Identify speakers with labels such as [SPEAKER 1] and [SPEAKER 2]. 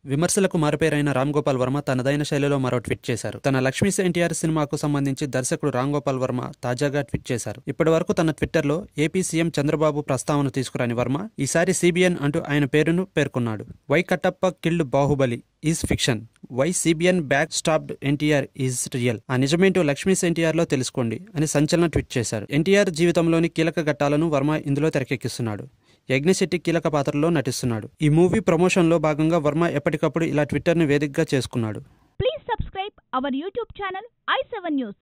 [SPEAKER 1] విమర్శలకు మారుపేరైన రామ్ గోపాల్ వర్మ తనదైన శైలిలో మరో ట్వీట్ చేశారు తన లక్ష్మీస్ ఎన్టీఆర్ సినిమాకు సంబంధించి దర్శకుడు రామ్ గోపాల్ వర్మ తాజాగా ట్వీట్ చేశారు ఇప్పటి వరకు తన ట్విట్టర్లో ఏపీ సీఎం చంద్రబాబు ప్రస్తావన తీసుకురాని వర్మ ఈసారి సిబిఎన్ అంటూ ఆయన పేరును పేర్కొన్నాడు why Kattappa killed Baahubali is fiction why CBN back stopped NTR is real ఆ నిజమేంటో లక్ష్మీస్ ఎన్టీఆర్ లో తెలుసుకోండి అని సంచలన ట్వీట్ చేశారు ఎన్టీఆర్ జీవితంలోని కీలక ఘట్టాలను వర్మ ఇందులో తెరకెక్కిస్తున్నాడు యజ్ఞశెట్టి కీలక పాత్రలో నటిస్తున్నాడు ఈ మూవీ ప్రమోషన్లో భాగంగా వర్మ ఎప్పటికప్పుడు ఇలా ట్విట్టర్ను వేదికగా చేసుకున్నాడు
[SPEAKER 2] Please subscribe our YouTube channel i7 News.